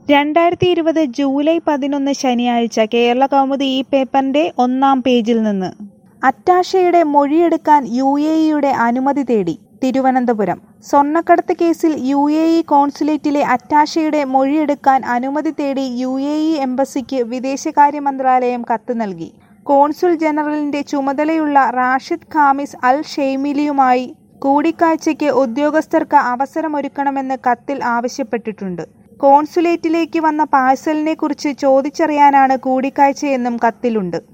രണ്ടായിരത്തി ഇരുപത് ജൂലൈ പതിനൊന്ന് ശനിയാഴ്ച കേരള കൗമുദി ഈ പേപ്പറിന്റെ ഒന്നാം പേജിൽ നിന്ന് അറ്റാഷയുടെ മൊഴിയെടുക്കാൻ യു എ ഇയുടെ അനുമതി തേടി തിരുവനന്തപുരം സ്വർണ്ണക്കടത്ത് കേസിൽ യു എ ഇ കോൺസുലേറ്റിലെ അറ്റാഷയുടെ മൊഴിയെടുക്കാൻ അനുമതി തേടി യു എ ഇ എംബസിക്ക് വിദേശകാര്യ മന്ത്രാലയം കത്ത് നൽകി കോൺസുൽ ജനറലിന്റെ ചുമതലയുള്ള റാഷിദ് ഖാമിസ് അൽ ഷെയ്മിലിയുമായി കൂടിക്കാഴ്ചയ്ക്ക് ഉദ്യോഗസ്ഥർക്ക് അവസരമൊരുക്കണമെന്ന് കത്തിൽ ആവശ്യപ്പെട്ടിട്ടുണ്ട് കോൺസുലേറ്റിലേക്ക് വന്ന പാഴ്സലിനെ കുറിച്ച് ചോദിച്ചറിയാനാണ് കൂടിക്കാഴ്ചയെന്നും കത്തിലുണ്ട്